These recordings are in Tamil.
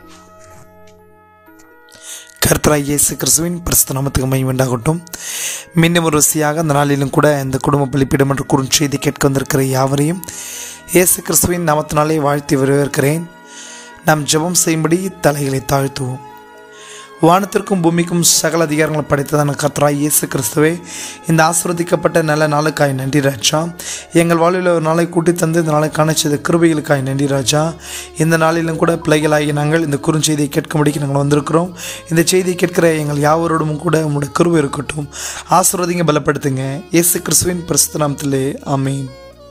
கர்த்தராய் இயேசு கிறிஸ்துவின் பரிசுத்த நாமத்துக்கு மை உண்டாகட்டும் மீண்டும் ஒரு ருசியாக அந்த நாளிலும் கூட இந்த குடும்ப பலிப்பீடம் என்று குறுஞ்செய்தி கேட்க வந்திருக்கிற யாவரையும் இயேசு கிறிஸ்துவின் நாமத்தினாலே வாழ்த்தி வரவேற்கிறேன் நாம் ஜெபம் செய்யும்படி தலைகளை தாழ்த்துவோம் வானத்திற்கும் பூமிக்கும் சகல அதிகாரங்களை படைத்ததான கர்த்தராய் இயேசு கிறிஸ்துவே இந்த ஆசிர்வதிக்கப்பட்ட நல்ல நாளுக்காய் நன்றி ராஜா எங்கள் வாழ்வில் ஒரு நாளை கூட்டி தந்து இந்த நாளை காணச்சது கிருபைகளுக்காய் நன்றி ராஜா இந்த நாளிலும் கூட பிள்ளைகளாகி நாங்கள் இந்த குறுஞ்செய்தியை கேட்கும்படிக்கு நாங்கள் வந்திருக்கிறோம் இந்த செய்தியை கேட்கிற எங்கள் யாவரோடும் கூட உங்களுடைய கிருபை இருக்கட்டும் ஆசிர்வதிங்க பலப்படுத்துங்க இயேசு கிறிஸ்துவின் பிரசுத்த நாமத்திலே ஆமீன்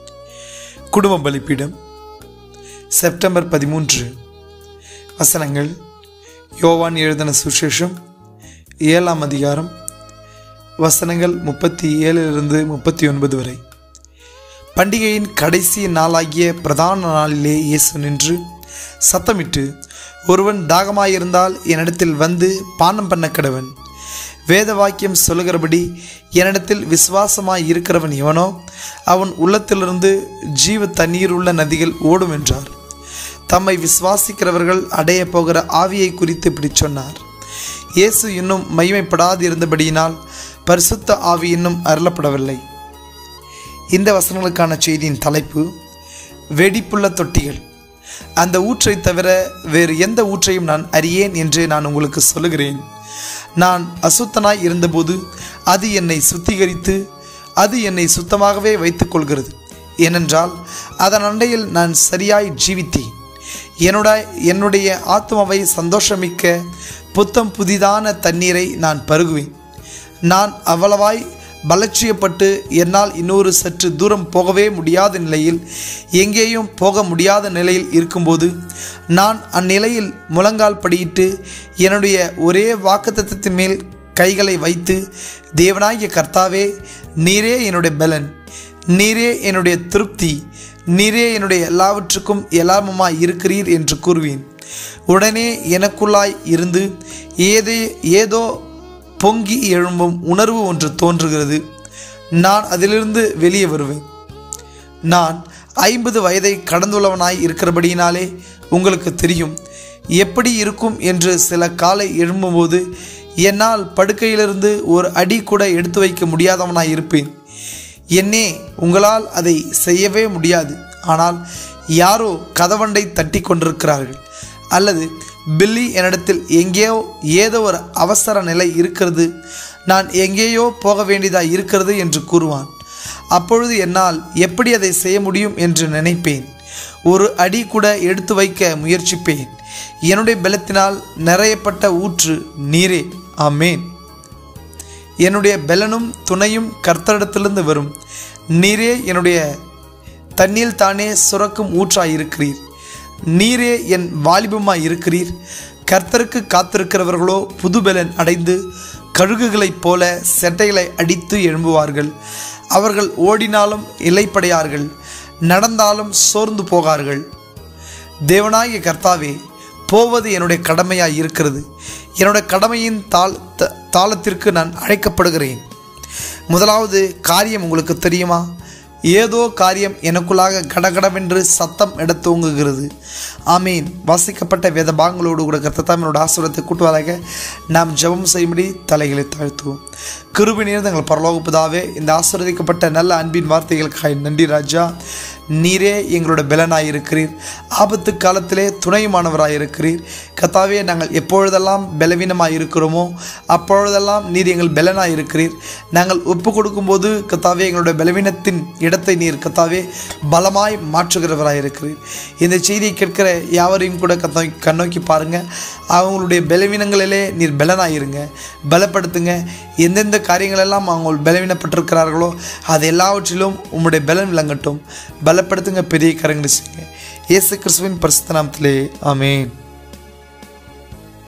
குடும்ப பலிப்பீடம் செப்டம்பர் பதிமூன்று வசனங்கள் யோவான் எழுதின சுசேஷம் ஏழாம் அதிகாரம் வசனங்கள் முப்பத்தி ஏழிலிருந்து முப்பத்தி ஒன்பது வரை பண்டிகையின் கடைசி நாளாகிய பிரதான நாளிலே இயேசு நின்று சத்தமிட்டு ஒருவன் தாகமாயிருந்தால் என்னிடத்தில் வந்து பானம் பண்ண கடவன் வேத வாக்கியம் சொல்லுகிறபடி என்னிடத்தில் விசுவாசமாய் இருக்கிறவன் எவனோ அவன் உள்ளத்திலிருந்து ஜீவ தண்ணீர் உள்ள நதிகள் ஓடும் என்றார் தம்மை விசுவாசிக்கிறவர்கள் அடைய போகிற ஆவியை குறித்து இப்படி சொன்னார் இயேசு இன்னும் மகிமைப்படாது இருந்தபடியினால் பரிசுத்த ஆவி இன்னும் அருளப்படவில்லை இந்த வசனங்களுக்கான செய்தியின் தலைப்பு வெடிப்புள்ள தொட்டிகள் அந்த ஊற்றை தவிர வேறு எந்த ஊற்றையும் நான் அறியேன் என்று நான் உங்களுக்கு சொல்லுகிறேன் நான் அசுத்தனாய் இருந்தபோது அது என்னை சுத்திகரித்து அது என்னை சுத்தமாகவே வைத்துக்கொள்கிறது ஏனென்றால் அதன் அண்டையில் நான் சரியாய் ஜீவித்தேன் என்னுடைய என்னுடைய ஆத்மாவை சந்தோஷமிக்க புத்தம் புதிதான தண்ணீரை நான் பருகுவேன் நான் அவ்வளவாய் பலட்சியப்பட்டு என்னால் இன்னொரு சற்று தூரம் போகவே முடியாத நிலையில் எங்கேயும் போக முடியாத நிலையில் இருக்கும்போது நான் அந்நிலையில் முழங்கால் படியிட்டு என்னுடைய ஒரே வாக்குத்தத்தின் மேல் கைகளை வைத்து தேவனாகிய கர்த்தாவே நீரே என்னுடைய பலன் நீரே என்னுடைய திருப்தி நீரே என்னுடைய எல்லாவற்றுக்கும் எல்லாமுமாய் இருக்கிறீர் என்று கூறுவேன் உடனே எனக்குள்ளாய் இருந்து ஏதே ஏதோ பொங்கி எழும்பும் உணர்வு ஒன்று தோன்றுகிறது நான் அதிலிருந்து வெளியே வருவேன் நான் ஐம்பது வயதை கடந்துள்ளவனாய் இருக்கிறபடியினாலே உங்களுக்கு தெரியும் எப்படி இருக்கும் என்று சில காலை எழும்பும்போது என்னால் படுக்கையிலிருந்து ஒரு அடி கூட எடுத்து வைக்க முடியாதவனாய் இருப்பேன் என்னே உங்களால் அதை செய்யவே முடியாது ஆனால் யாரோ கதவண்டை தட்டி கொண்டிருக்கிறார்கள் அல்லது பில்லி என்னிடத்தில் எங்கேயோ ஏதோ ஒரு அவசர நிலை இருக்கிறது நான் எங்கேயோ போக வேண்டியதாக இருக்கிறது என்று கூறுவான் அப்பொழுது என்னால் எப்படி அதை செய்ய முடியும் என்று நினைப்பேன் ஒரு அடி கூட எடுத்து வைக்க முயற்சிப்பேன் என்னுடைய பலத்தினால் நிறையப்பட்ட ஊற்று நீரே ஆமேன் என்னுடைய பலனும் துணையும் கர்த்தரிடத்திலிருந்து வரும் நீரே என்னுடைய தண்ணீர் தானே சுரக்கும் ஊற்றாய் இருக்கிறீர் நீரே என் வாலிபமாய் இருக்கிறீர் கர்த்தருக்கு காத்திருக்கிறவர்களோ புதுபலன் அடைந்து கழுகுகளைப் போல செட்டைகளை அடித்து எழும்புவார்கள் அவர்கள் ஓடினாலும் இலைப்படையார்கள் நடந்தாலும் சோர்ந்து போகார்கள் தேவனாகிய கர்த்தாவே போவது என்னுடைய கடமையாய் இருக்கிறது என்னுடைய கடமையின் தாள் தாளத்திற்கு நான் அழைக்கப்படுகிறேன் முதலாவது காரியம் உங்களுக்கு தெரியுமா ஏதோ காரியம் எனக்குள்ளாக கடகடவென்று சத்தம் எட தூங்குகிறது ஆமீன் வாசிக்கப்பட்ட வேத பாகங்களோடு கூட கர்த்தத்தாமினோட ஆசுரத்தை கூட்டுவதாக நாம் ஜெபம் செய்யும்படி தலைகளை தாழ்த்துவோம் கிருபி நேர்ந்து எங்கள் பரலோகப்பதாவே இந்த ஆசிர்வதிக்கப்பட்ட நல்ல அன்பின் வார்த்தைகளுக்காக நன்றி ராஜா நீரே எங்களோட பலனாய் இருக்கிறீர் ஆபத்து காலத்திலே துணையுமானவராய் இருக்கிறீர் கத்தாவே நாங்கள் எப்பொழுதெல்லாம் பலவீனமாக இருக்கிறோமோ அப்பொழுதெல்லாம் நீர் எங்கள் பலனாய் இருக்கிறீர் நாங்கள் ஒப்பு கொடுக்கும்போது கத்தாவே எங்களுடைய பலவீனத்தின் இடத்தை நீர் கத்தாவே பலமாய் மாற்றுகிறவராய் இருக்கிறீர் இந்த செய்தியை கேட்கிற யாவரையும் கூட கத்தோ கண்ணோக்கி பாருங்கள் அவங்களுடைய பலவீனங்களிலே நீர் பலனாயிருங்க பலப்படுத்துங்க எந்தெந்த காரியங்களெல்லாம் அவங்க பலவீனப்பட்டிருக்கிறார்களோ அது எல்லாவற்றிலும் உங்களுடைய பலன் விளங்கட்டும் பலப்படுத்துங்க பெரிய கரங்களை செய்யுங்க இயேசு கிறிஸ்துவின் பரிசுத்த நாமத்திலே ஆமேன்